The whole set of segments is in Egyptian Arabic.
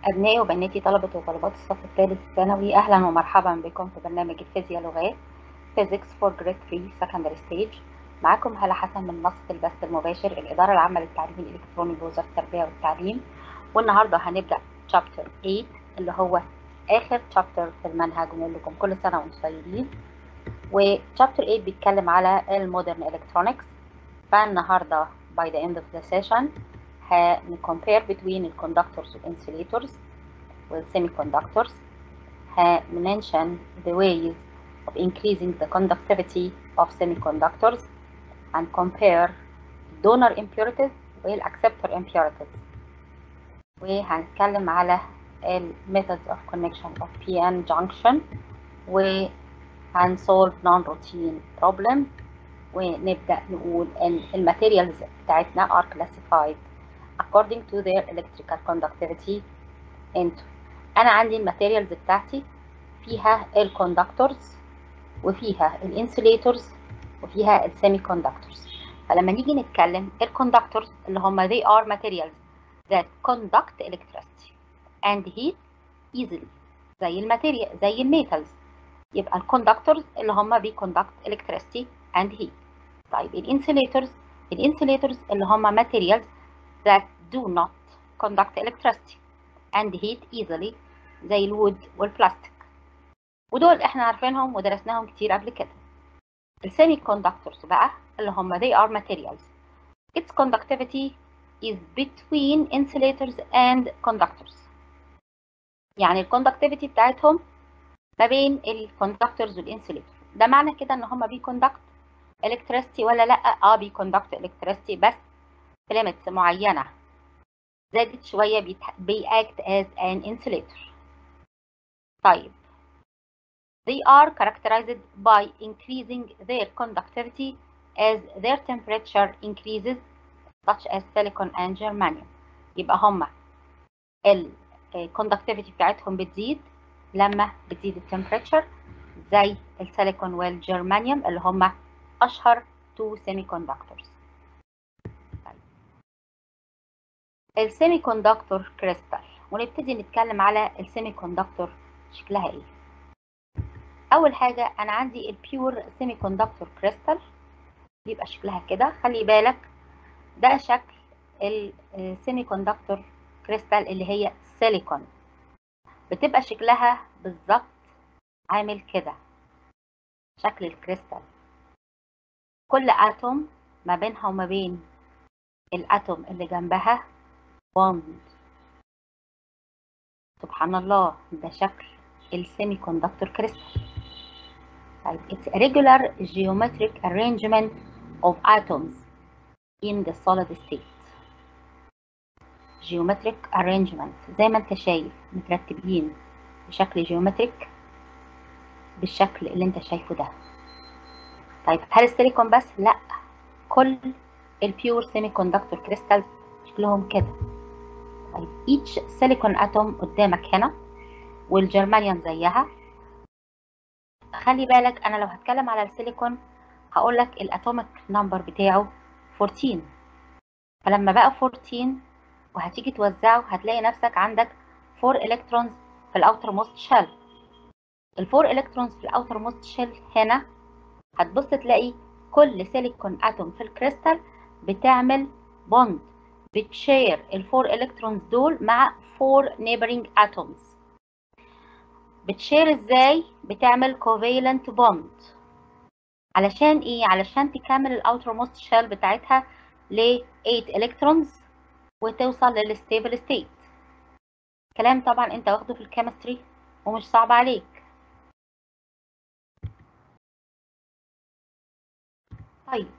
أبنائي وبناتي طلبة وطالبات الصف الثالث الثانوي أهلا ومرحبا بكم في برنامج الفيزياء لغات Physics for Grade 3 Secondary Stage معاكم هلا حسن من منصة البث المباشر الإدارة العامة للتعليم الإلكتروني بوزارة التربية والتعليم والنهاردة هنبدأ Chapter 8 اللي هو آخر Chapter في المنهج ونقول لكم كل سنة وانتم طيبين و Chapter 8 بيتكلم على المودرن إلكترونكس فالنهاردة by the end of the session هنcompare between الكوندكتورز والانسوليتورز والسيميكوندكتورز هنمنشن the ways of increasing the conductivity of semiconductors and compare donor impurities والacceptor impurities وهنتكلم على ال methods of connection of PN junction وهنsolve non-routine problems ونبدأ نقول ان الماتيريالز بتاعتنا are classified according to their electrical conductivity into انا عندي الماتيريالز بتاعتي فيها الكوندكتورز وفيها الانسوليتورز وفيها السيمي كوندكتورز فلما نيجي نتكلم الكوندكتورز اللي هم they are materials that conduct electricity and heat easily زي الماتيريال زي الميتالز يبقى الكوندكتورز اللي هم بيكوندكت electricity and heat طيب الانسوليتورز الانسوليتورز اللي هم materials that do not conduct electricity and heat easily زي الوود والبلاستيك ودول احنا عارفينهم ودرسناهم كتير قبل كده السيمي كوندكتورز بقى اللي هم they are materials its conductivity is between insulators and conductors يعني الكوندكتيفيتي بتاعتهم ما بين الكوندكتورز والانسوليتور ده معنى كده ان هم بيكوندكت electricity ولا لا اه بيكوندكت electricity بس في limits معينه زادت شويه بيأكت as an insulator طيب They are characterized by increasing their conductivity as their temperature increases such as silicon and germanium يبقى هما ال conductivity بتاعتهم بتزيد لما بتزيد التمبريتشر زي السيليكون والجرمانيوم اللي هما أشهر two semiconductors السيمي كوندكتور كريستال ونبتدي نتكلم على السيمي كوندكتور شكلها ايه اول حاجه انا عندي البيور سيمي كوندكتور كريستال بيبقى شكلها كده خلي بالك ده شكل السيمي كوندكتور كريستال اللي هي سيليكون بتبقى شكلها بالظبط عامل كده شكل الكريستال كل اتوم ما بينها وما بين الاتوم اللي جنبها بوند سبحان الله ده شكل السيمي كوندكتور كريستال طيب it's a regular geometric arrangement of atoms in the solid state geometric arrangement زي ما انت شايف مترتبين بشكل جيومتريك بالشكل اللي انت شايفه ده طيب هل السيليكون بس لا كل البيور سيمي كوندكتور كريستالز شكلهم كده طيب each silicon atom قدامك هنا والجرمانيوم زيها خلي بالك انا لو هتكلم على السيليكون هقول لك الاتوميك نمبر بتاعه 14 فلما بقى 14 وهتيجي توزعه هتلاقي نفسك عندك 4 الكترونز في الاوتر موست شيل الفور الكترونز في الاوتر موست شيل هنا هتبص تلاقي كل سيليكون اتوم في الكريستال بتعمل بوند بتشير الفور الكترونز دول مع فور neighboring atoms بتشير ازاي بتعمل covalent bond علشان ايه علشان تكمل الاوتر موست شيل بتاعتها ل 8 الكترونز وتوصل للستيبل ستيت كلام طبعا انت واخده في الكيمستري ومش صعب عليك طيب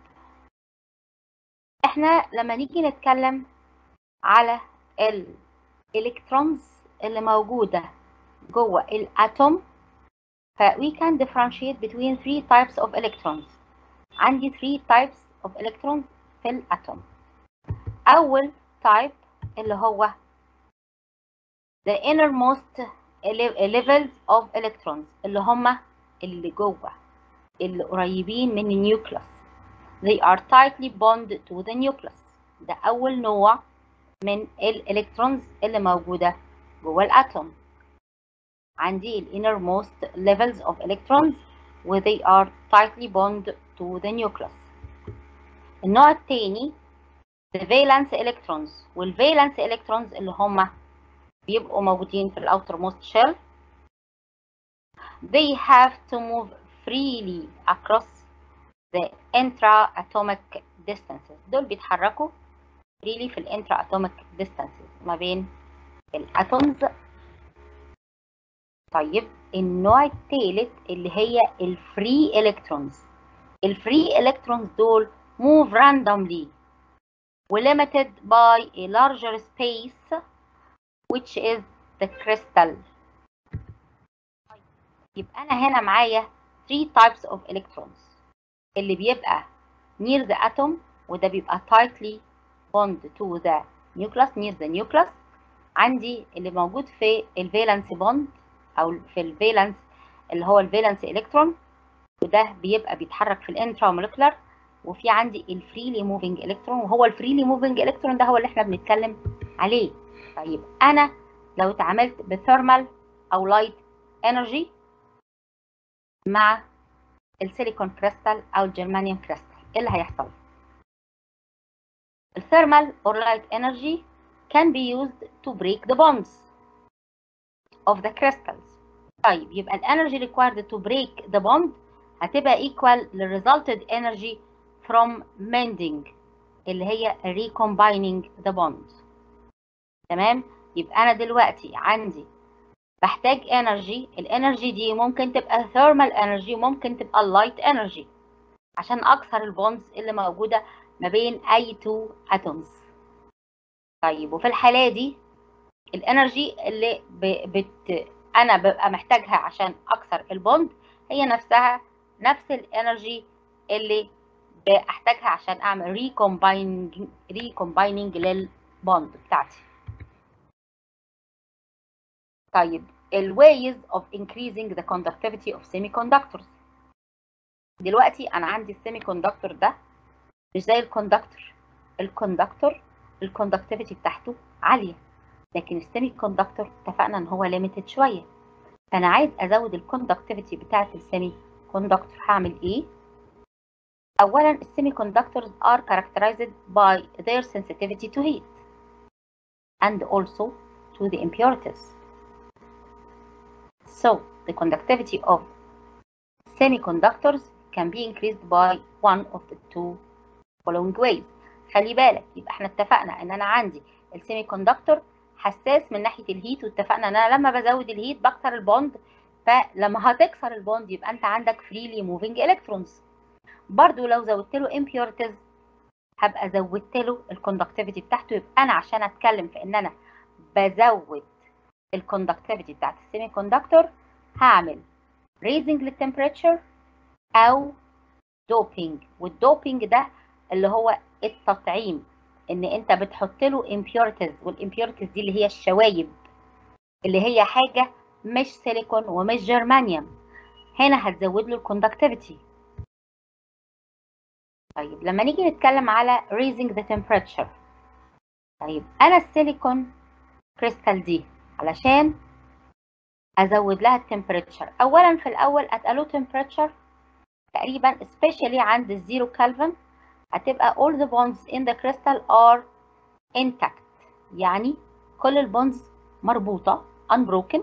احنا لما نيجي نتكلم على الالكترونز اللي موجودة جوه الاتوم ف we can differentiate between three types of electrons عندي three types of electrons في الاتوم اول type اللي هو the innermost levels of electrons اللي هما اللي جوه اللي قريبين من النيوكليوس they are tightly bonded to the nucleus ده أول نوع من الإلكترونز اللي موجودة جوه الاتوم عندي ال innermost levels of electrons where they are tightly bound to the nucleus النوع التاني the valence electrons والvalence electrons اللي هما بيبقوا موجودين في ال outermost shell they have to move freely across the intra-atomic distances دول بيتحركوا freely في ال intra-atomic distances ما بين الاتومز طيب النوع الثالث اللي هي الفري الكترونز الفري الكترونز دول move randomly limited by a larger space which is the crystal يبقى انا هنا معايا 3 types of electrons اللي بيبقى near the atom وده بيبقى tightly bond to the nucleus near the nucleus عندي اللي موجود في الفالنس بوند او في الفالنس اللي هو الفالنس الكترون وده بيبقى بيتحرك في الانترا مولكيولر وفي عندي الفريلي موفينج الكترون وهو الفريلي موفينج الكترون ده هو اللي احنا بنتكلم عليه طيب انا لو اتعاملت بثيرمال او لايت انرجي مع السيليكون كريستال او الجرمانيوم كريستال ايه اللي هيحصل الثيرمال or light energy can be used to break the bonds of the crystals طيب يبقى الانرجي required to break the bond هتبقى equal لل resulted energy from mending اللي هي recombining the bond تمام يبقى انا دلوقتي عندي بحتاج energy الانرجي دي ممكن تبقى thermal energy ممكن تبقى light energy عشان اكسر البوندز اللي موجوده ما بين اي تو اتومز طيب وفي الحاله دي الانرجي اللي ب... بت... انا ببقى محتاجها عشان اكسر البوند هي نفسها نفس الانرجي اللي بحتاجها عشان اعمل ريكومبايننج ريكومبايننج للبوند بتاعتي طيب ال ways of increasing the conductivity of semiconductors دلوقتي انا عندي السيمي كوندكتور ده مش زي الكوندكتور الكوندكتور الكوندكتيفيتي بتاعته عاليه لكن السيمي كوندكتور اتفقنا ان هو ليميتد شويه فانا عايز ازود الكوندكتيفيتي بتاعه السيمي كوندكتور هعمل ايه اولا السيمي كوندكتورز are characterized by their sensitivity to heat and also to the impurities so the conductivity of semiconductors can be increased by one of the two following ways خلي بالك يبقى احنا اتفقنا ان انا عندي السيمي كوندكتور حساس من ناحيه الهيت واتفقنا ان انا لما بزود الهيت بكسر البوند فلما هتكسر البوند يبقى انت عندك فريلي موفينج الكترونز برضو لو زودت له impurities هبقى زودت له الكوندكتيفيتي بتاعته يبقى انا عشان اتكلم في ان انا بزود الكوندكتيفيتي بتاعت السيمي كوندكتور هعمل raising للتمبريتشر او دوبينج والدوبينج ده اللي هو التطعيم ان انت بتحط له impurities والimpurities دي اللي هي الشوايب اللي هي حاجه مش سيليكون ومش جرمانيوم هنا هتزود له الكوندكتيفيتي طيب لما نيجي نتكلم على raising the temperature طيب انا السيليكون كريستال دي علشان ازود لها التمبريتشر اولا في الاول اتقالوا temperature تقريبا especially عند الزيرو كالفن هتبقى all the bonds in the crystal are intact يعني كل البونز مربوطة unbroken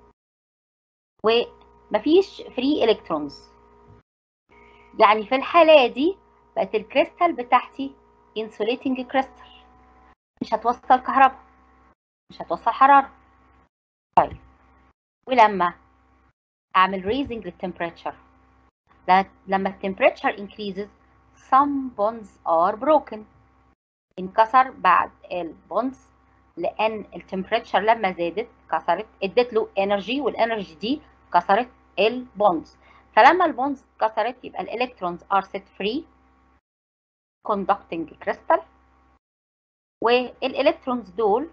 ومفيش free electrons يعني في الحالة دي بقت الكريستال بتاعتي insulating crystal مش هتوصل كهرباء مش هتوصل حرارة طيب ولما اعمل raising للتمبريتشر لما التمبريتشر increases some bonds are broken انكسر بعد البونز لان التمبريتشر لما زادت كسرت ادت له انرجي والانرجي دي كسرت البونز فلما البونز كسرت يبقى الالكترونز are set free conducting crystal والالكترونز دول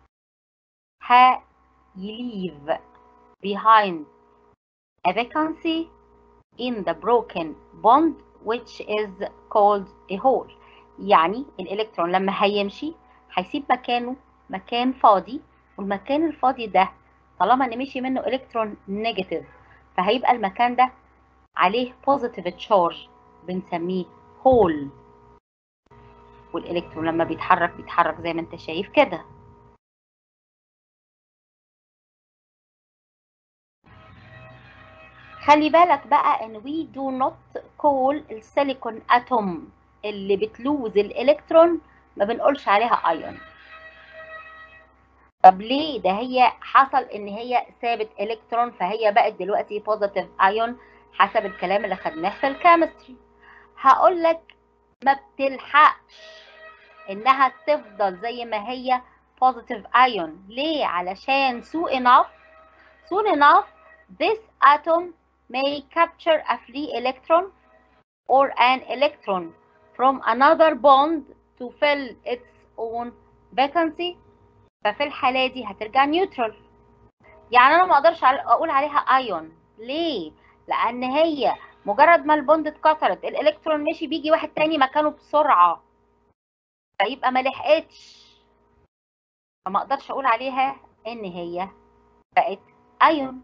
هيليف behind a vacancy in the broken bond which is called a hole يعني الالكترون لما هيمشي هيسيب مكانه مكان فاضي والمكان الفاضي ده طالما ان مشي منه الكترون نيجاتيف فهيبقى المكان ده عليه بوزيتيف تشارج بنسميه هول والالكترون لما بيتحرك بيتحرك زي ما انت شايف كده خلي بالك بقى ان we do not call السيليكون اتوم اللي بتلوز الالكترون ما بنقولش عليها ايون طب ليه ده هي حصل ان هي سابت الكترون فهي بقت دلوقتي بوزيتيف ايون حسب الكلام اللي خدناه في الكيمستري هقول لك ما بتلحقش انها تفضل زي ما هي positive ion ليه علشان soon enough soon enough this atom may capture a free electron or an electron from another bond to fill its own vacancy ففي الحالة دي هترجع نيوترال يعني انا ما اقدرش اقول عليها ايون ليه لان هي مجرد ما البوند اتكسرت الالكترون مشي بيجي واحد تاني مكانه بسرعة فيبقى ما لحقتش فما اقدرش اقول عليها ان هي بقت ايون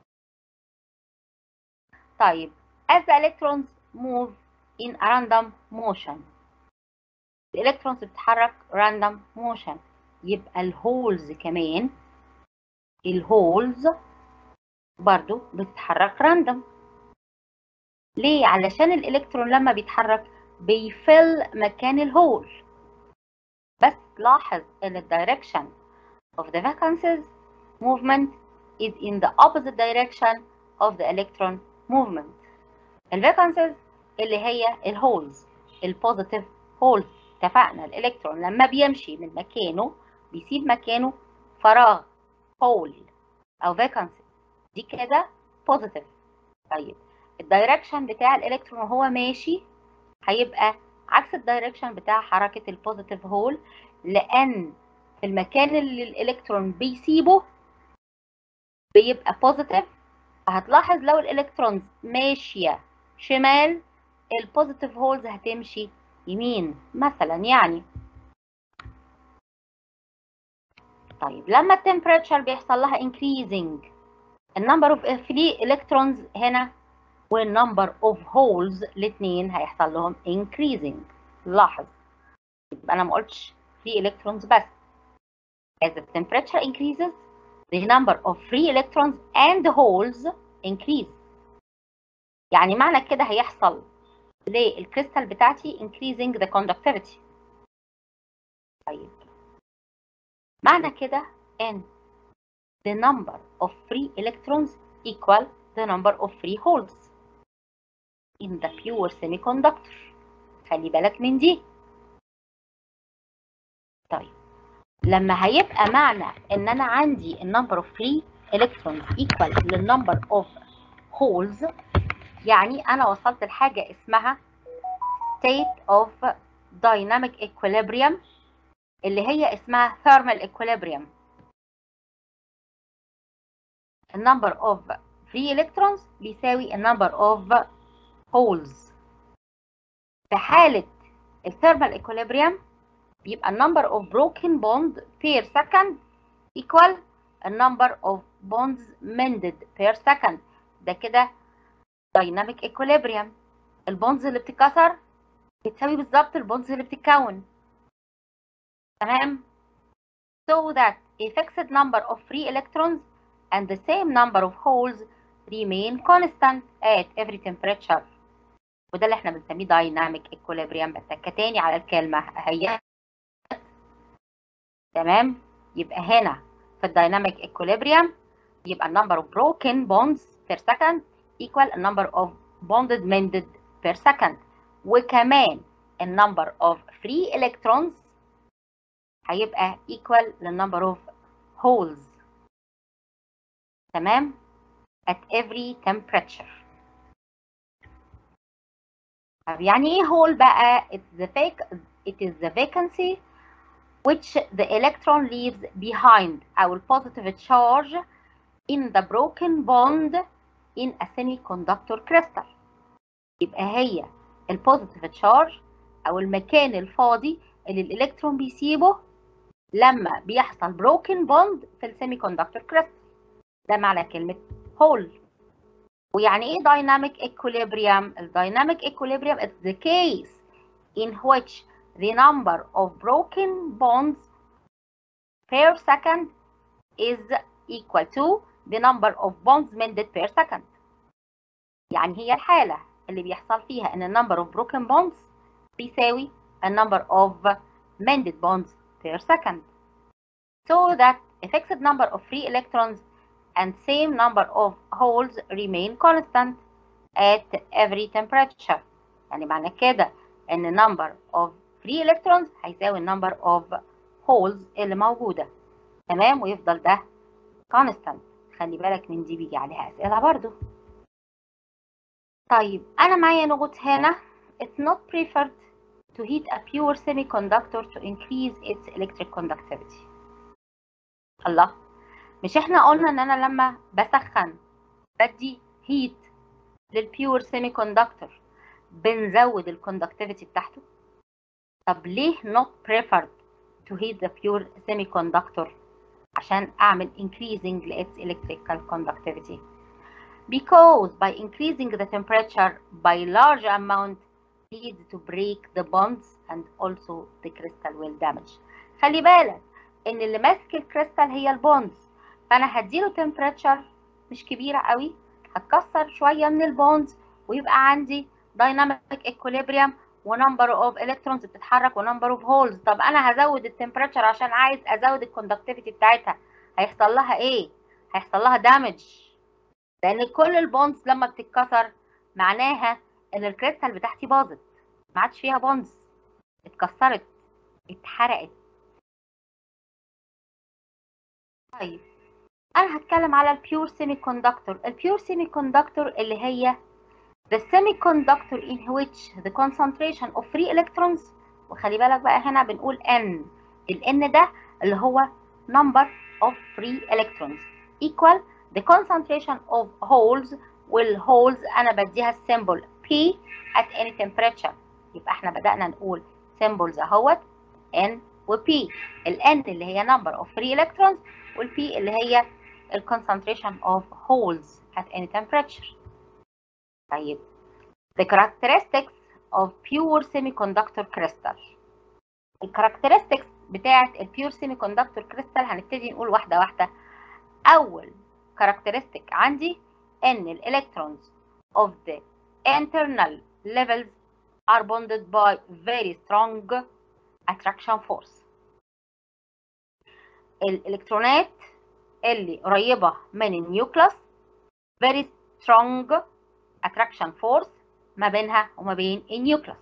طيب as the electrons move in a random motion الالكترونز بتتحرك random motion يبقى الهولز كمان الهولز برضو بتتحرك راندوم ليه علشان الالكترون لما بيتحرك بيفل مكان الهول بس لاحظ ان الدايركشن of the vacancies movement is in the opposite direction of the electron movement الفاكانسيز اللي هي الهولز البوزيتيف هولز اتفقنا الالكترون لما بيمشي من مكانه بيسيب مكانه فراغ هول او فاكانسي دي كده بوزيتيف طيب الدايركشن بتاع الالكترون وهو ماشي هيبقى عكس الدايركشن بتاع حركه البوزيتيف هول لان في المكان اللي الالكترون بيسيبه بيبقى بوزيتيف فهتلاحظ لو الالكترونز ماشيه شمال البوزيتيف هولز هتمشي يمين مثلا يعني طيب لما التمبريتشر بيحصل لها increasing النمبر اوف free electrons هنا والنمبر اوف هولز الاثنين هيحصل لهم increasing لاحظ يبقى انا ما قلتش free electrons بس as the temperature increases the number of free electrons and holes increase يعني معنى كده هيحصل للكريستال بتاعتي increasing the conductivity طيب معنى كده ان the number of free electrons equal the number of free holes in the pure semiconductor خلي بالك من دي طيب لما هيبقى معنى ان انا عندي النمبر اوف free electrons equal للنمبر اوف holes يعني انا وصلت لحاجه اسمها state of dynamic equilibrium اللي هي اسمها thermal equilibrium النمبر of free electrons بيساوي النمبر of holes في حالة الثيرمال equilibrium بيبقى النمبر of broken bond per second equal النمبر of bonds mended per second ده كده dynamic equilibrium البونز اللي بتتكسر بتساوي بالظبط البونز اللي بتتكون تمام so that a fixed number of free electrons and the same number of holes remain constant at every temperature وده اللي احنا بنسميه dynamic equilibrium بتكة تاني على الكلمة هي تمام يبقى هنا في الدايناميك equilibrium يبقى number of broken bonds per second equal number of bonded mended per second وكمان النمبر of free electrons هيبقى equal للنمبر of holes تمام at every temperature طب يعني ايه hole بقى it's the vac it is the vacancy which the electron leaves behind our positive charge in the broken bond in a semiconductor crystal يبقى هي البوزيتيف تشارج او المكان الفاضي اللي الالكترون بيسيبه لما بيحصل broken bond في السيمي كوندكتور كريستال ده معنى كلمة whole ويعني ايه dynamic equilibrium ال dynamic equilibrium is the case in which the number of broken bonds per second is equal to the number of bonds mended per second يعني هي الحالة اللي بيحصل فيها ان number of broken bonds بيساوي a number of mended bonds per second so that a fixed number of free electrons and same number of holes remain constant at every temperature يعني معنى كده ان number of free electrons هيساوي number of holes اللي موجودة تمام ويفضل ده constant خلي بالك من دي بيجي عليها أسئلة برضو طيب أنا معايا نقط هنا it's not preferred to heat a pure semiconductor to increase its electric conductivity الله مش احنا قلنا ان انا لما بسخن بدي هيت للبيور سيمي كوندكتور بنزود الكوندكتيفيتي بتاعته طب ليه not preferred to heat the pure semiconductor عشان اعمل increasing its electrical conductivity because by increasing the temperature by large amount leads to break the bonds and also the crystal will damage خلي بالك ان اللي ماسك الكريستال هي البوندز فانا هديله temperature مش كبيره قوي هتكسر شويه من البوندز ويبقى عندي dynamic equilibrium ونمبر اوف الكترونز بتتحرك ونمبر اوف هولز طب انا هزود التمبريتشر عشان عايز ازود الكوندكتيفيتي بتاعتها هيحصل لها ايه هيحصل لها دامج لان كل البوندز لما بتتكسر معناها ان الكريستال بتاعتي باظت ما عادش فيها بوندز اتكسرت اتحرقت طيب انا هتكلم على البيور سيمي كوندكتور البيور سيمي كوندكتور اللي هي the semiconductor in which the concentration of free electrons وخلي بالك بقى هنا بنقول n ال n ده اللي هو number of free electrons equal the concentration of holes والholes انا بديها السيمبل p at any temperature يبقى احنا بدأنا نقول symbols اهوت n و p ال n اللي هي number of free electrons وال p اللي هي ال concentration of holes at any temperature طيب the characteristics of pure semiconductor crystal الكاركترستكس بتاعة البيور semiconductor crystal هنبتدي نقول واحدة واحدة أول characteristic عندي إن الإلكترونز of the internal levels are bonded by very strong attraction force الإلكترونات اللي قريبة من النيوكليوس very strong attraction force ما بينها وما بين النيوكليوس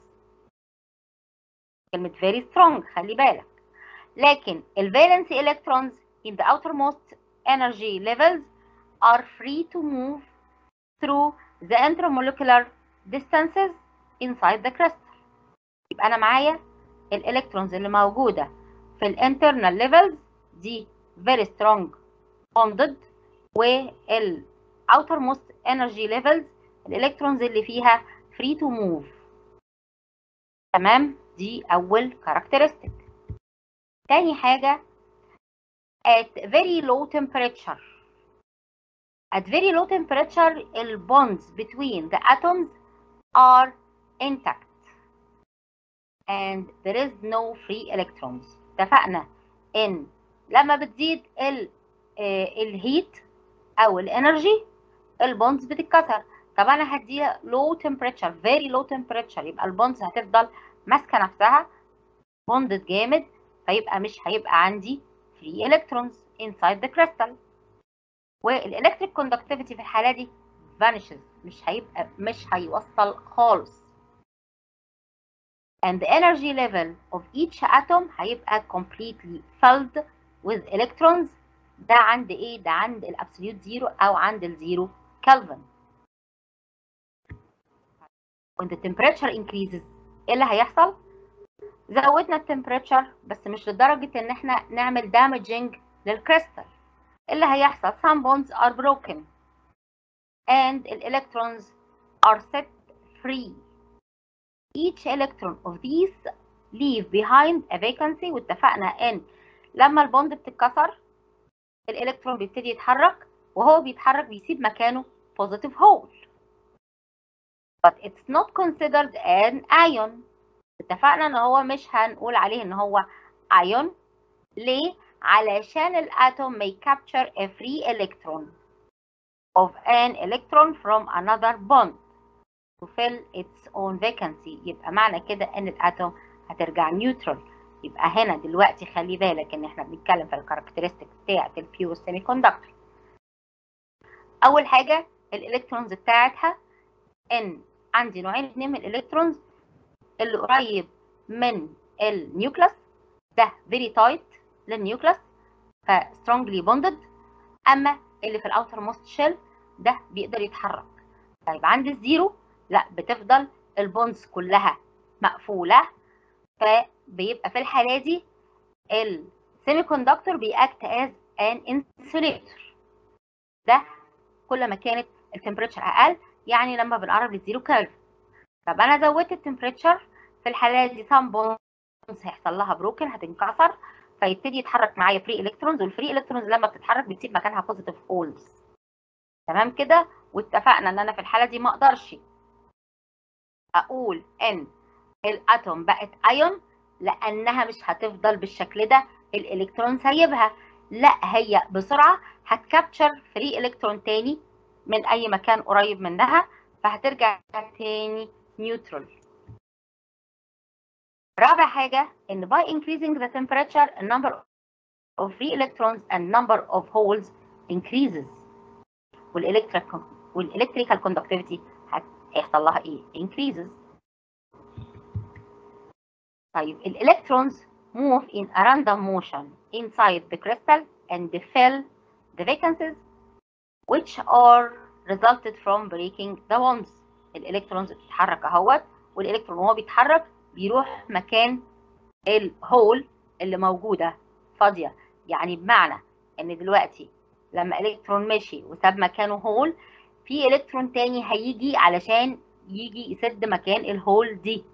كلمة very strong خلي بالك لكن ال valence electrons in the outermost energy levels are free to move through the intermolecular distances inside the crystal يبقى أنا معايا الإلكترونز اللي موجودة في ال internal levels دي very strong bonded وال outermost energy levels الالكترونز اللي فيها free to move تمام دي اول كاركترستيك تاني حاجه at very low temperature at very low temperature the bonds between the atoms are intact and there is no free electrons اتفقنا ان لما بتزيد ال الهيت او الانرجي البونز بتتكسر طب انا هديها low temperature very low temperature يبقى البونز هتفضل ماسكه نفسها بوندد جامد فيبقى مش هيبقى عندي free electrons inside the crystal والالكتريك كوندكتيفيتي في الحاله دي vanishes مش هيبقى مش هيوصل خالص and the energy level of each atom هيبقى completely filled with electrons ده عند ايه ده عند الابسوليوت زيرو او عند الزيرو كلفن when the temperature increases ايه اللي هيحصل زودنا التمبريتشر بس مش لدرجة ان احنا نعمل damaging للكريستال اللي هيحصل some bonds are broken and the electrons are set free each electron of these leave behind a vacancy واتفقنا ان لما البوند بتتكسر الالكترون بيبتدي يتحرك وهو بيتحرك بيسيب مكانه positive hole but it's not considered an ion اتفقنا ان هو مش هنقول عليه ان هو ion ليه علشان الاتوم may capture a free electron of an electron from another bond to fill its own vacancy يبقى معنى كده ان الاتوم هترجع نيوترال يبقى هنا دلوقتي خلي بالك ان احنا بنتكلم في الكاركترستيك بتاعه البيور سيمي كوندكتور اول حاجه الالكترونز بتاعتها ان عندي نوعين اتنين من الالكترونز اللي قريب من النيوكلس ده فيري تايت للنيوكلس ف strongly bonded اما اللي في الاوتر موست شيل ده بيقدر يتحرك طيب عند الزيرو لا بتفضل البونز كلها مقفوله فبيبقى في الحاله دي السيمي كوندكتور بيأكت از ان انسوليتور ده كل ما كانت التمبريتشر اقل يعني لما بنقرب للزيرو كيرف طب انا زودت التمبريتشر في الحاله دي سام بونز هيحصل لها بروكن هتنكسر فيبتدي يتحرك معايا فري الكترونز والفري الكترونز لما بتتحرك بتسيب مكانها بوزيتيف هولز تمام كده واتفقنا ان انا في الحاله دي ما اقدرش اقول ان الاتوم بقت ايون لانها مش هتفضل بالشكل ده الالكترون سايبها لا هي بسرعه هتكابتشر فري الكترون تاني من اي مكان قريب منها فهترجع تاني نيوترال رابع حاجه ان by increasing the temperature the number of free electrons and number of holes increases والelectrical والelectrical conductivity هيحصل لها ايه increases طيب الالكترونز move in a random motion inside the crystal and fill the vacancies which are resulted from breaking the bonds الالكترونز بتتحرك اهوت والالكترون وهو بيتحرك بيروح مكان الهول اللي موجوده فاضيه يعني بمعنى ان دلوقتي لما الكترون مشي وساب مكانه هول في الكترون تاني هيجي علشان يجي يسد مكان الهول دي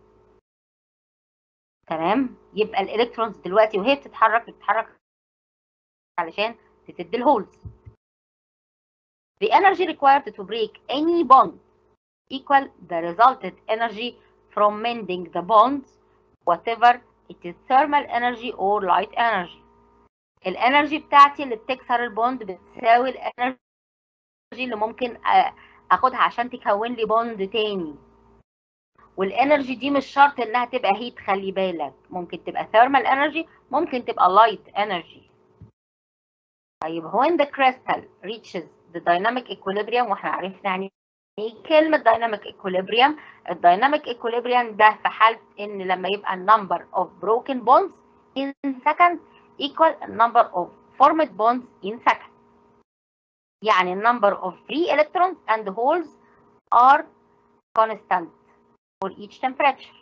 تمام يبقى الالكترونز دلوقتي وهي بتتحرك بتتحرك علشان تسد الهولز the energy required to break any bond equal the resulted energy from mending the bonds whatever it is thermal energy or light energy الانرجي بتاعتي اللي بتكسر البوند بتساوي الانرجي اللي ممكن اخدها عشان تكون لي بوند تاني والانرجي دي مش شرط انها تبقى هيت خلي بالك ممكن تبقى ثيرمال انرجي ممكن تبقى لايت انرجي طيب when the crystal reaches the dynamic equilibrium واحنا عرفنا يعني ايه كلمة dynamic equilibrium الدايناميك equilibrium ده في حالة ان لما يبقى number of broken bonds in second equal number of formed bonds in second يعني number of free electrons and holes are constant for each temperature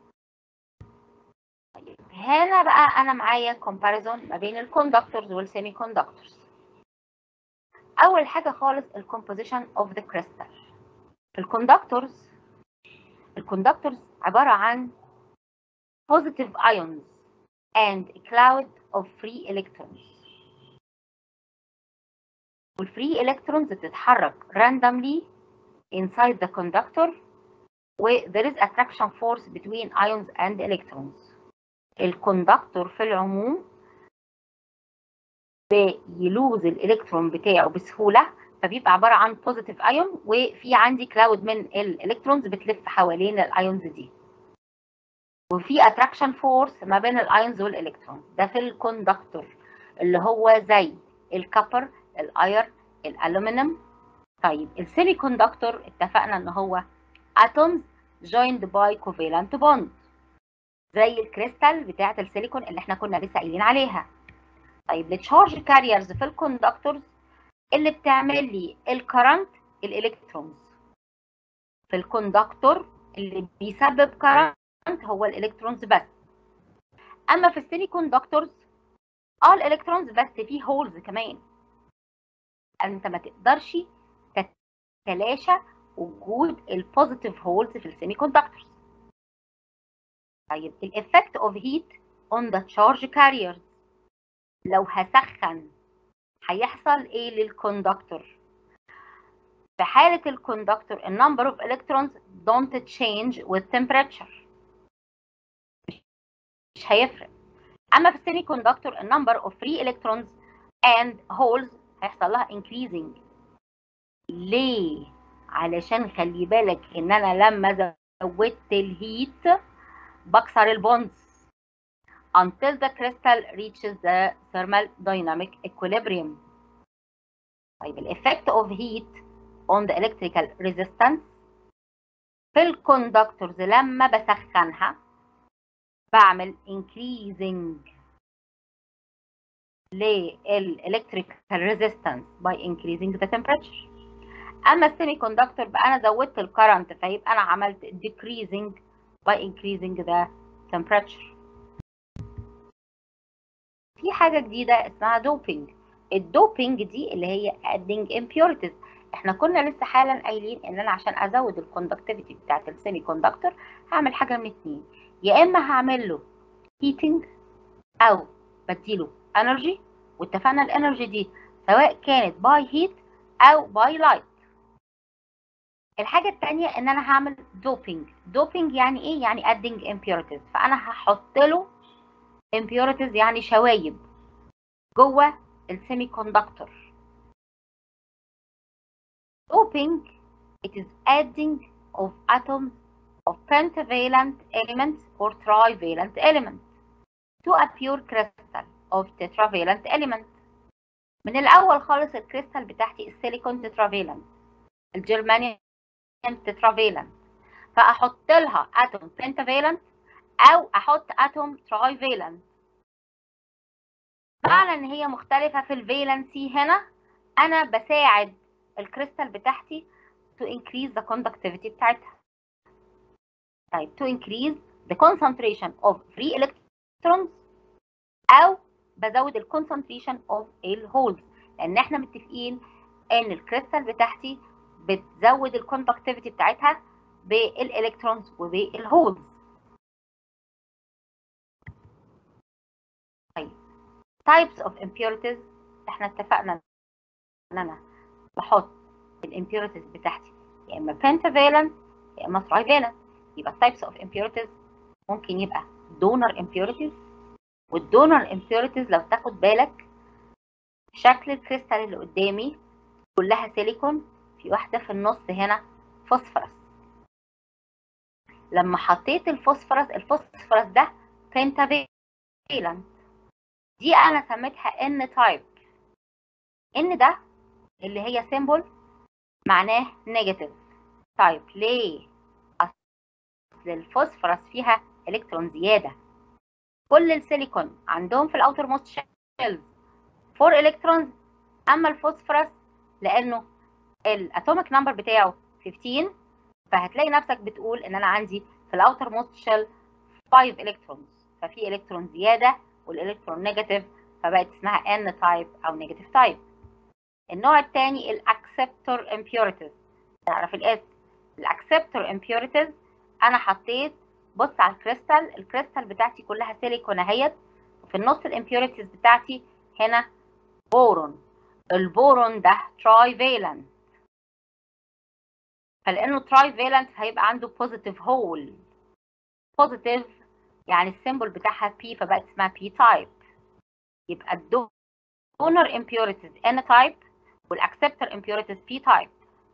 طيب هنا بقى انا معايا comparison ما بين الكوندكتورز والسيمي كوندكتورز اول حاجه خالص الكومبوزيشن اوف ذا كريستال الكوندكتورز الكوندكتورز عباره عن positive ions and a cloud of free electrons والفري electrons بتتحرك randomly inside the conductor where there is attraction force between ions and electrons الكوندكتور في العموم بيلوز الالكترون بتاعه بسهوله فبيبقى عباره عن بوزيتيف ايون وفي عندي كلاود من الالكترونز بتلف حوالين الايونز دي وفي اتراكشن فورس ما بين الايونز والالكترونز ده في الكوندكتور اللي هو زي الكبر الاير الالومنيوم طيب السيمي كوندكتور اتفقنا ان هو atoms joined by covalent bond زي الكريستال بتاعه السيليكون اللي احنا كنا لسه قايلين عليها طيب التشارج كاريرز في الكوندكتورز اللي بتعمل لي الكرنت الالكترونز في الكوندكتور اللي بيسبب كرنت هو الالكترونز بس اما في السيمي كوندكتورز اه الالكترونز بس فيه هولز كمان انت ما تقدرش تتلاشى وجود البوزيتيف هولز في السيمي كوندكتورز طيب الافكت اوف هيت اون ذا تشارج كاريرز لو هسخن هيحصل ايه للكوندكتور في حالة الكوندكتور the number of electrons don't change with temperature مش هيفرق اما في السيمي كوندكتور the number of free electrons and holes هيحصل لها increasing ليه علشان خلي بالك ان انا لما زودت الهيت بكسر البونز until the crystal reaches the thermal dynamic equilibrium طيب الeffect of heat on the electrical resistance في الكوندكتورز لما بسخنها بعمل increasing للإلكتريكال resistance by increasing the temperature اما السيمي كوندكتور بقى انا زودت الكرنت فيبقى انا عملت decreasing by increasing the temperature في حاجه جديده اسمها دوبينج الدوبينج دي اللي هي adding impurities احنا كنا لسه حالا قايلين ان انا عشان ازود الكوندكتيفيتي بتاعت السيمي كوندكتور هعمل حاجه من اتنين يا اما هعمل له heating او بديله energy واتفقنا الانرجي دي سواء كانت باي هيت او باي لايت الحاجة التانية ان انا هعمل دوبينج دوبينج يعني ايه يعني adding impurities فانا هحط له impurities يعني شوايب جوه السيمي كوندكتور doping it is adding of atoms of pentavalent elements or trivalent elements to a pure crystal of tetravalent element من الاول خالص الكريستال بتاعتي السيليكون تترافالنت الجرمانيوم تترافالنت فاحط لها اتوم بنتافالنت او احط اتوم ترايفالنت معنى ان هي مختلفه في الفالنسي هنا انا بساعد الكريستال بتاعتي to increase the conductivity بتاعتها طيب to increase the concentration of free electrons او بزود الكونسنتريشن اوف الهولز لان احنا متفقين ان الكريستال بتاعتي بتزود الكوندكتيفيتي بتاعتها بالالكترونز وبالهولز طيب types of impurities احنا اتفقنا ان انا بحط الامبيورتيز بتاعتي يا اما pentavalent يا اما trivalent يبقى types of impurities ممكن يبقى donor impurities والدونر impurities لو تاخد بالك شكل الكريستال اللي قدامي كلها سيليكون في واحدة في النص هنا فوسفورس لما حطيت الفوسفورس الفوسفورس ده pentavalent دي انا سميتها ان تايب ان ده اللي هي سيمبل معناه نيجاتيف تايب ليه اصل الفوسفورس فيها الكترون زياده كل السيليكون عندهم في الاوتر موست شيلز 4 الكترونز اما الفوسفورس لانه الاتوميك نمبر بتاعه 15 فهتلاقي نفسك بتقول ان انا عندي في الاوتر موست شيل 5 الكترونز ففي الكترون زياده والالكترون نيجاتيف فبقت اسمها ان تايب او نيجاتيف تايب النوع الثاني الاكسبتور امبيوريتيز تعرف الاسم الاكسبتور امبيوريتيز انا حطيت بص على الكريستال الكريستال بتاعتي كلها سيليكون اهيت وفي النص الامبيوريتيز بتاعتي هنا بورون البورون ده ترايفالنت فلانه ترايفالنت هيبقى عنده بوزيتيف هول بوزيتيف يعني السيمبل بتاعها بي فبقت اسمها بي تايب يبقى الدونر impurities ان تايب والاكسبتور impurities بي تايب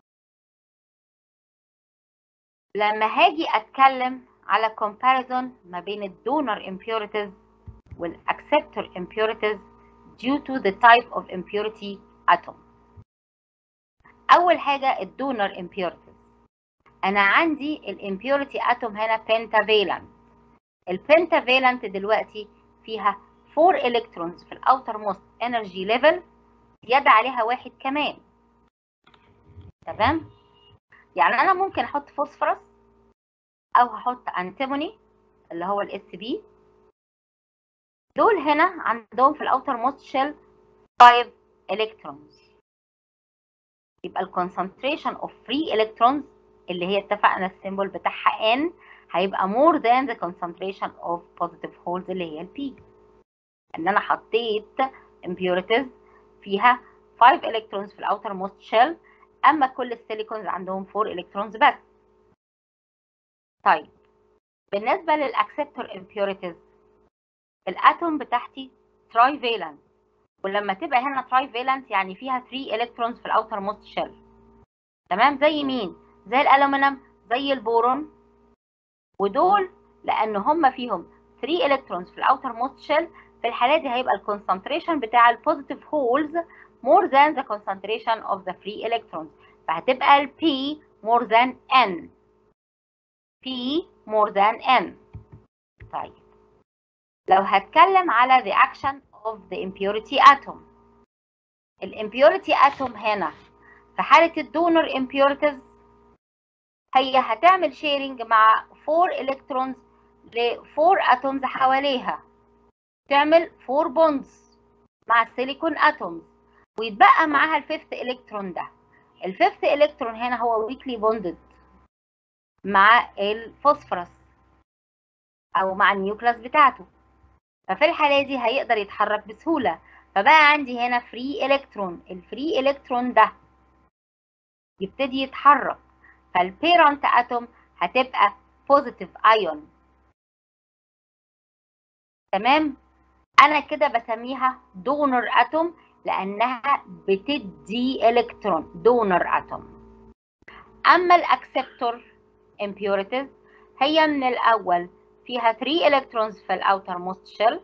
لما هاجي اتكلم على comparison ما بين الدونر impurities والاكسبتور impurities due to the type of impurity atom اول حاجه الدونر impurities انا عندي الامبيوريتي اتوم هنا pentavalent البنتافالنت دلوقتي فيها 4 الكترونز في الاوتر موست انرجي ليفل زياده عليها واحد كمان تمام يعني انا ممكن احط فوسفورس او هحط انتيموني اللي هو الاس بي دول هنا عندهم في الاوتر موست شيل 5 الكترونز يبقى الكونسنتريشن اوف فري الكترونز اللي هي اتفقنا السيمبل بتاعها n هيبقى more than the concentration of positive holes اللي هي ال P ان انا حطيت impurities فيها 5 electrons في الاوتر موست شيل اما كل السيليكونز عندهم 4 electrons بس طيب بالنسبه للاكسبتور impurities الاتوم بتاعتي تراي فالنت ولما تبقى هنا تراي فالنت يعني فيها 3 الكترونز في الاوتر موست شيل تمام زي مين زي الالومنيوم زي البورون ودول لان هم فيهم 3 الكترونز في الاوتر موست شيل في الحاله دي هيبقى الكونسنتريشن بتاع البوزيتيف هولز more than the concentration of the free electrons فهتبقى ال P more than N P more than N طيب لو هتكلم على the action of the impurity atom الامبيوريتي atom هنا في حالة الدونر impurities هي هتعمل شيرنج مع 4 electrons ل 4 atoms حواليها تعمل 4 bonds مع السيليكون atoms ويتبقى معاها الفيفث الكترون ده الفيفث الكترون هنا هو ويكلي بوندد مع الفوسفورس او مع النيوكلاس بتاعته ففي الحالة دي هيقدر يتحرك بسهولة فبقى عندي هنا فري الكترون الفري الكترون ده يبتدي يتحرك فالبيرنت اتوم هتبقى بوزيتيف ايون تمام انا كده بسميها دونر اتوم لانها بتدي الكترون دونر اتوم اما الاكسبتور impurities هي من الاول فيها 3 الكترونز في الاوتر موست شيل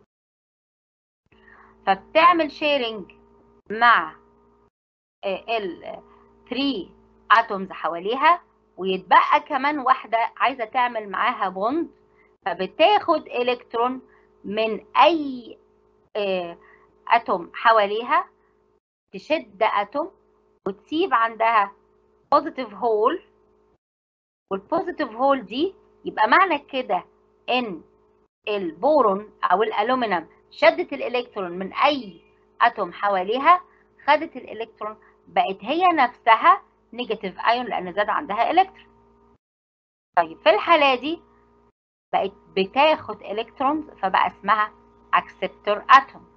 فبتعمل شيرنج مع ال 3 اتومز حواليها ويتبقى كمان واحده عايزه تعمل معاها بوند فبتاخد الكترون من اي اتوم حواليها تشد اتوم وتسيب عندها بوزيتيف هول والبوزيتيف هول دي يبقى معنى كده ان البورون او الالومنيوم شدت الالكترون من اي اتوم حواليها خدت الالكترون بقت هي نفسها نيجاتيف ايون لان زاد عندها الكترون طيب في الحاله دي بقت بتاخد الكترونز فبقى اسمها اكسبتور اتوم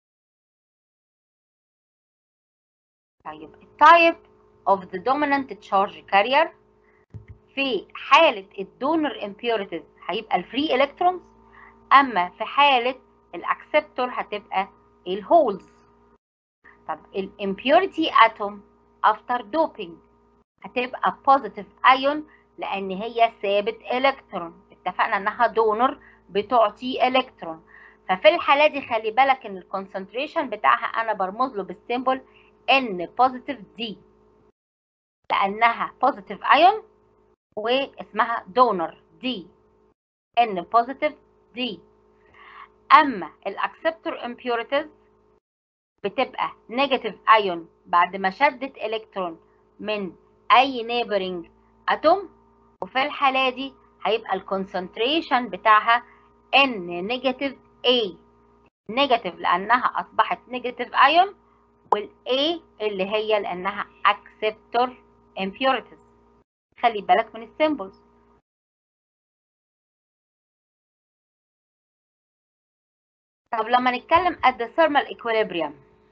طيب التايب of the dominant charge carrier في حالة الدونر impurities هيبقى الفري الكترونز اما في حالة الاكسبتور هتبقى الهولز طب الامبيوريتي اتوم افتر دوبينج هتبقى بوزيتيف ايون لان هي ثابت الكترون اتفقنا انها دونر بتعطي الكترون ففي الحاله دي خلي بالك ان الكونسنتريشن بتاعها انا برمز له بالسيمبل ان بوزيتيف دي لانها بوزيتيف ايون واسمها دونر دي ان بوزيتيف دي اما الاكسبتور امبيوريتيز بتبقى نيجاتيف ايون بعد ما شدت الكترون من اي نيبرنج اتوم وفي الحاله دي هيبقى الكونسنتريشن بتاعها ان نيجاتيف A نيجاتيف لانها اصبحت نيجاتيف ايون والاي اللي هي لانها اكسبتور impurities خلي بالك من السيمبلز طب لما نتكلم at the thermal equilibrium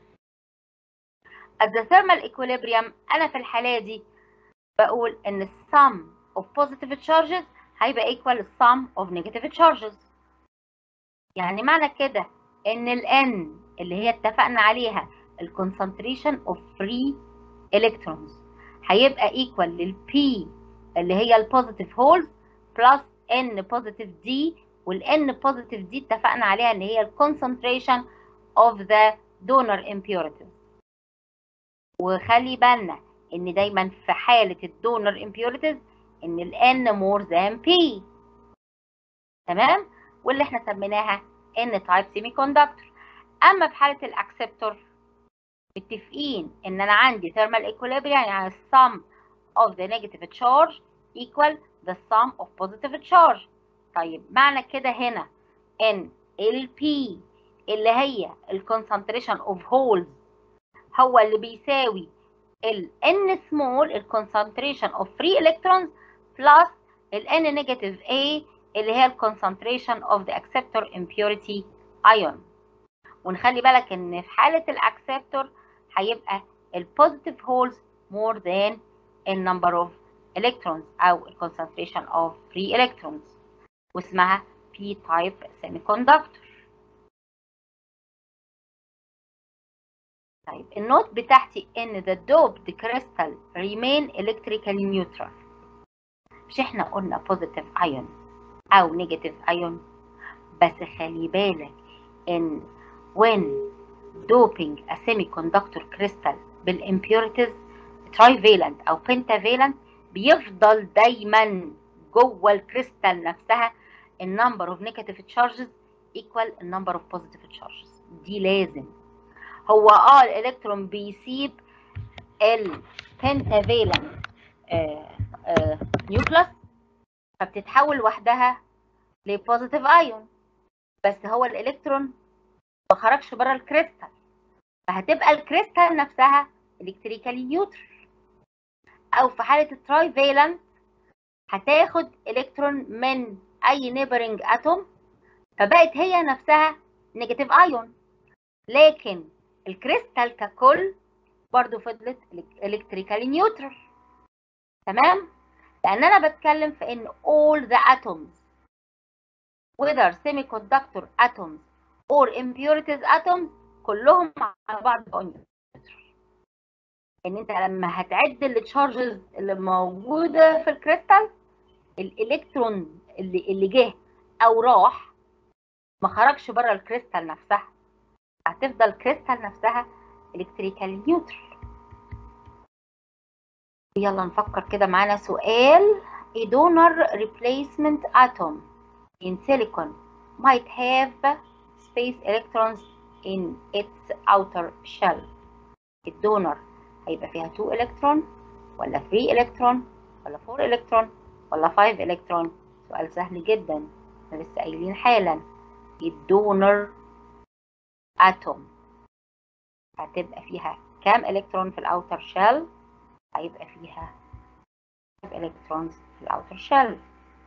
at the thermal equilibrium انا في الحاله دي بقول ان sum of positive charges هيبقى equal sum of negative charges يعني معنى كده ان ال N اللي هي اتفقنا عليها ال concentration of free electrons هيبقى equal لل P اللي هي ال positive holes plus N positive D وال N positive D اتفقنا عليها ان هي ال concentration of the donor impurities وخلي بالنا ان دايما في حالة الدونر impurities ان ال N more than P تمام واللي احنا سميناها N type semiconductor اما في حالة الاكسبتور متفقين ان انا عندي thermal equilibrium يعني sum of the negative charge equal the sum of positive charge طيب معنى كده هنا ان ال P اللي هي ال concentration of holes هو اللي بيساوي ال N small ال concentration of free electrons plus ال N negative A اللي هي ال concentration of the acceptor impurity ion ونخلي بالك ان في حالة الاكسبتور هيبقى البوزيتيف هولز more than the number of electrons او ال concentration of free electrons واسمها p-type semiconductor طيب النوت بتاعتي ان the doped crystal remain electrically neutral مش احنا قلنا positive ion او negative ion بس خلي بالك ان when doping a semiconductor crystal بالimpurities trivalent او pentavalent بيفضل دايما جوه الكريستال نفسها النمبر اوف نيجاتيف تشارجز ايكوال النمبر اوف بوزيتيف تشارجز دي لازم هو اه الالكترون بيسيب البنتافالنت نيوكلاس فبتتحول لوحدها لبوزيتيف ايون بس هو الالكترون ما خرجش بره الكريستال فهتبقى الكريستال نفسها الكتريكالي نيوترال او في حاله التراي فالنت هتاخد الكترون من اي نيبرنج اتوم فبقت هي نفسها نيجاتيف ايون لكن الكريستال ككل برضو فضلت الكتريكالي نيوترال تمام لان انا بتكلم في ان all the atoms whether semiconductor atoms or impurities atoms كلهم على بعض بقوا ان انت لما هتعد التشارجز اللي موجوده في الكريستال الالكترون اللي اللي جه او راح ما خرجش بره الكريستال نفسها هتفضل الكريستال نفسها الكتريكال نيوترال يلا نفكر كده معانا سؤال a donor replacement atom in silicon might have space electrons in its outer shell الدونر هيبقى فيها 2 الكترون ولا 3 الكترون ولا 4 الكترون ولا 5 الكترون سؤال سهل جدا احنا لسه قايلين حالا الدونر اتوم هتبقى فيها كام الكترون في الاوتر شيل هيبقى فيها 5 الكترونز في الاوتر شيل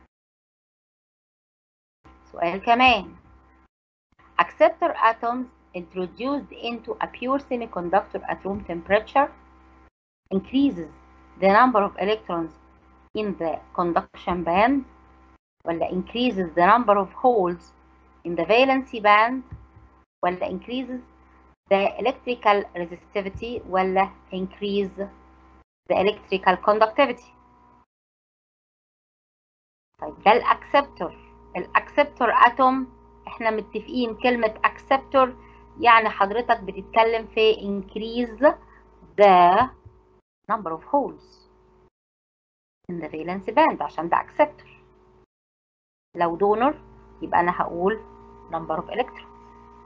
سؤال كمان acceptor atoms introduced into a pure semiconductor at room temperature increases the number of electrons in the conduction band ولا increases the number of holes in the valency band ولا increases the electrical resistivity ولا increase the electrical conductivity طيب ده الاكسبتور الاكسبتور اتوم احنا متفقين كلمة acceptor يعني حضرتك بتتكلم في increase the number of holes in the valence band عشان ده acceptor لو donor يبقى أنا هقول number of electrons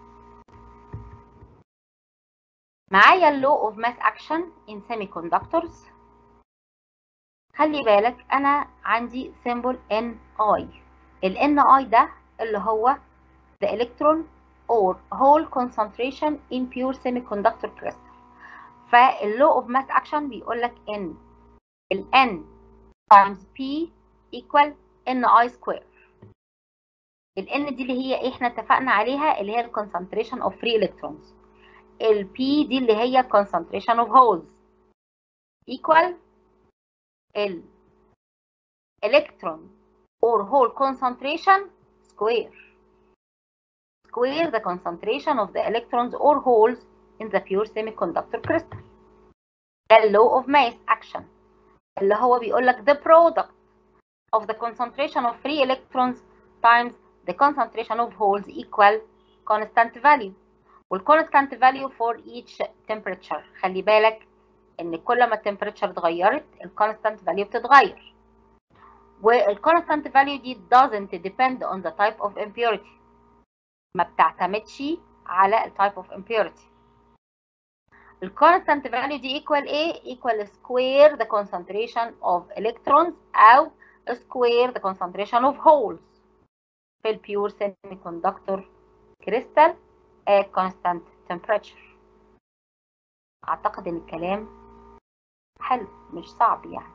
معايا ال law of mass action in semiconductors خلي بالك أنا عندي symbol NI ال NI ده اللي هو the electron or whole concentration in pure semiconductor crystal فاللو of mass action بيقول لك ان ال n times p equal ni square ال n دي اللي هي ايه احنا اتفقنا عليها اللي هي ال concentration of free electrons ال p دي اللي هي concentration of holes equal ال electron or hole concentration square square the concentration of the electrons or holes in the pure semiconductor crystal. The law of mass action اللي هو بيقول لك the product of the concentration of free electrons times the concentration of holes equal constant value والconstant value for each temperature خلي بالك ان كل ما التمبريتشر اتغيرت الconstant value بتتغير والconstant value دي doesn't depend on the type of impurity ما بتعتمدش على ال type of impurity. ال constant value دي equal ايه؟ equal square the concentration of electrons أو square the concentration of holes في ال pure semiconductor crystal at constant temperature. أعتقد إن الكلام حلو مش صعب يعني.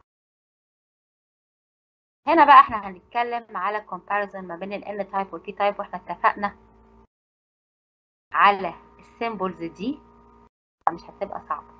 هنا بقى احنا هنتكلم على comparison ما بين ال N type وال P type واحنا اتفقنا على السيمبلز دي مش هتبقى صعبة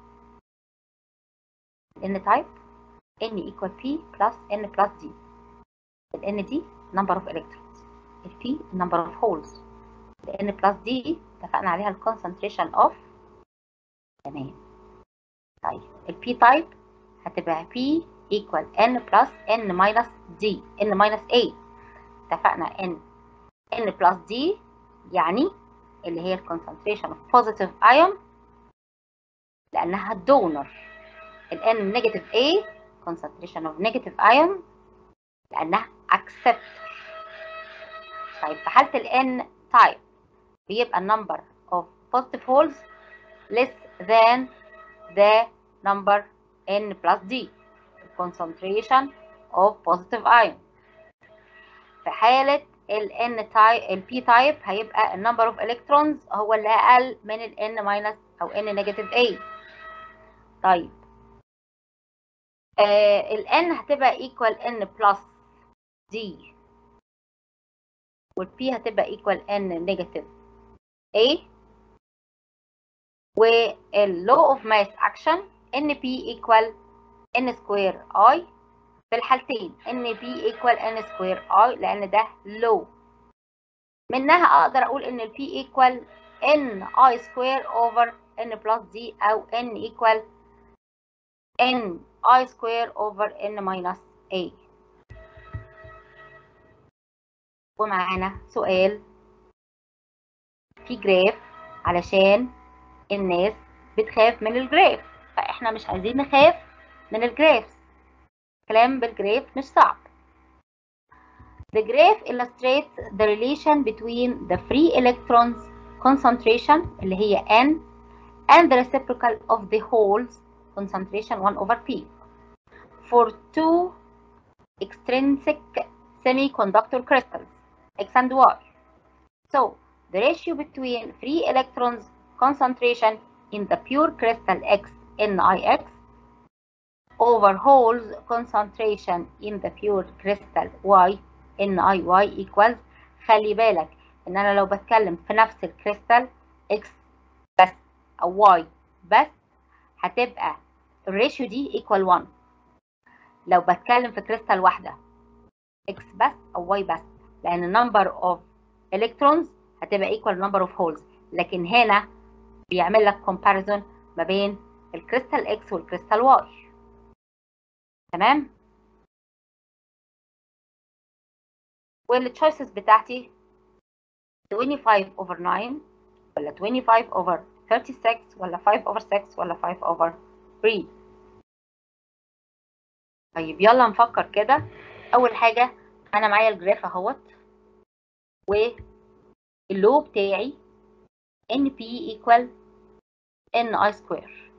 n type n equal p plus n plus d ال n دي number of electrons ال p number of holes ال n plus d اتفقنا عليها ال concentration of تمام طيب ال p type هتبقى p equal n plus n minus d n minus a اتفقنا n n plus d يعني اللي هي ال concentration of positive ion لأنها donor ال N negative A concentration of negative ion لأنها accept طيب في حالة ال N type بيبقى number of positive holes less than the number N plus D concentration of positive ion في حالة ال N type ال P type هيبقى ال number of electrons هو اللي أقل من ال N minus أو N negative A طيب آه ال N هتبقى equal N plus D وال P هتبقى equal N negative A وال law of mass action NP equal N square I في الحالتين NP equal N square I لأن ده law منها أقدر أقول إن ال P equal N I square over N plus D أو N equal N I square over N minus A ومعانا سؤال في جراف علشان الناس بتخاف من الجراف فاحنا مش عايزين نخاف من الجراف كلام بالجراف مش صعب The graph illustrates the relation between the free electrons concentration اللي هي N and the reciprocal of the holes concentration 1 over P for two extrinsic semiconductor crystals X and Y. So the ratio between free electrons concentration in the pure crystal X NIX over holes concentration in the pure crystal Y NIY equals خلي بالك ان انا لو بتكلم في نفس الكريستال X بس او Y بس هتبقى الريشيو دي equal 1 لو بتكلم في كريستال واحدة X بس أو Y بس لأن number of electrons هتبقى equal number of holes لكن هنا بيعمل لك comparison ما بين الكريستال X والكريستال Y تمام والتشويسز بتاعتي 25 over 9 ولا 25 over 36 ولا 5 over 6 ولا 5 over 3 طيب يلا نفكر كده اول حاجه انا معايا الجراف اهوت واللو بتاعي ان بي ايكوال ان اي سكوير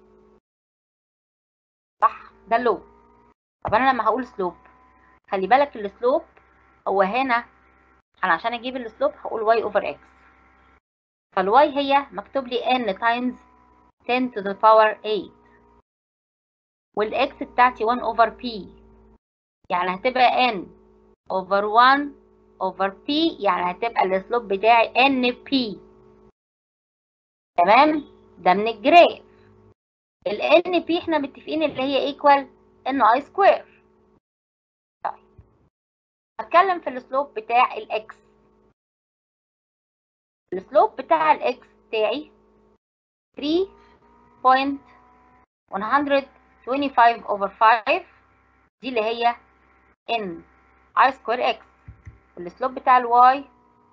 صح ده اللو طب انا لما هقول سلوب خلي بالك السلوب هو هنا انا عشان اجيب السلوب هقول y over x فالواي هي مكتوب لي n times 10 to the power 8 والاكس بتاعتي 1 over p يعني هتبقى n over 1 over p يعني هتبقى السلوب بتاعي n p تمام ده من الجراف ال n p احنا متفقين اللي هي equal n i square طيب هتكلم في السلوب بتاع الاكس السلوب بتاع الاكس بتاعي 3.125 over 5 دي اللي هي n i square x والسلوب بتاع الواي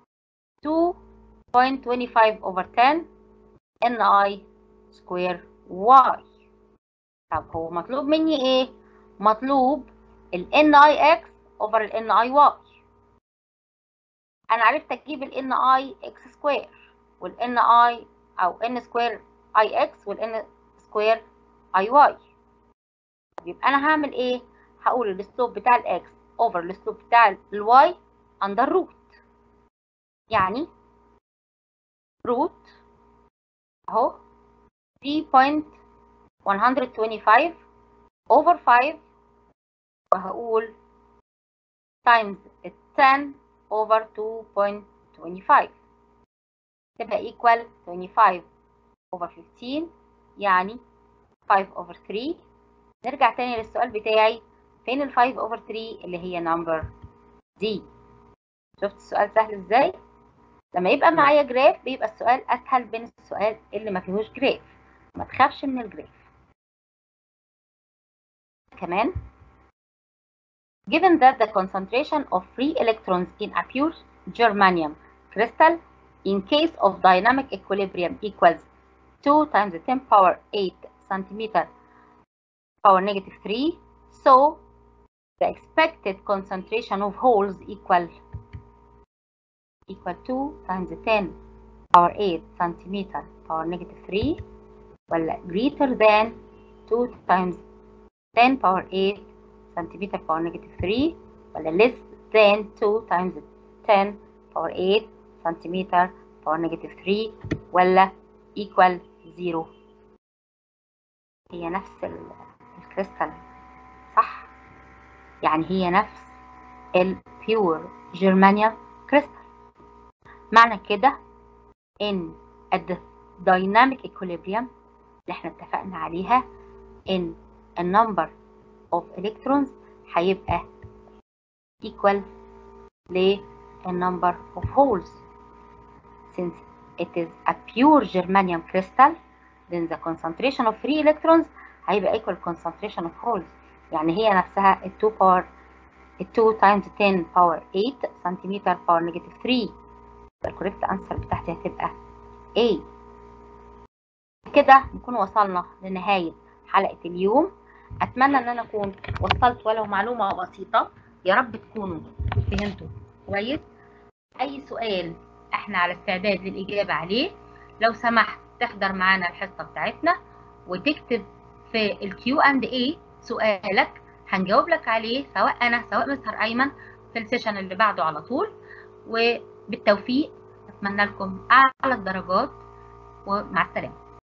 2.25 over 10 n i square y طب هو مطلوب مني ايه؟ مطلوب ال n i x over ال n i y انا عرفت اجيب ال n i x square وال n i او n square i x وال n square i y يبقى انا هعمل ايه هقول السلوب بتاع الاكس اوفر السلوب بتاع الواي اندر روت يعني روت اهو 3.125 over 5 وهقول times 10 over 2.25 تبقى equal 25 over 15 يعني 5 over 3 نرجع تاني للسؤال بتاعي فين ال 5 over 3 اللي هي number دي شفت السؤال سهل ازاي لما يبقى معايا جراف بيبقى السؤال اسهل بين السؤال اللي ما فيهوش جراف ما تخافش من الجراف كمان given that the concentration of free electrons in a pure germanium crystal in case of dynamic equilibrium equals 2 times 10 power 8 centimeter power negative 3 so the expected concentration of holes equal equal 2 times 10 power 8 centimeter power negative 3 ولا greater than 2 times 10 power 8 centimeter power negative 3 ولا less than 2 times 10 power 8 centimeter power negative 3 ولا equal 0 هي نفس الكريستال صح يعني هي نفس البيور جرمانيا كريستال معنى كده ان at the dynamic equilibrium اللي احنا اتفقنا عليها ان النمبر of electrons هيبقى equal للنمبر of holes since it is a pure germanium crystal then the concentration of free electrons هيبقى equal concentration of holes يعني هي نفسها ال 2 power ال 2 times 10 power 8 سنتيمتر power negative 3 الكوريكت انسر بتاعتي هتبقى A كده نكون وصلنا لنهاية حلقة اليوم أتمنى إن أنا أكون وصلت ولو معلومة بسيطة يا رب تكونوا فهمتوا كويس أي سؤال إحنا على استعداد للإجابة عليه لو سمحت تحضر معانا الحصة بتاعتنا وتكتب في الكيو اند اي سؤالك هنجاوب لك عليه سواء أنا سواء مستر أيمن في السيشن اللي بعده على طول وبالتوفيق أتمنى لكم أعلى الدرجات ومع السلامة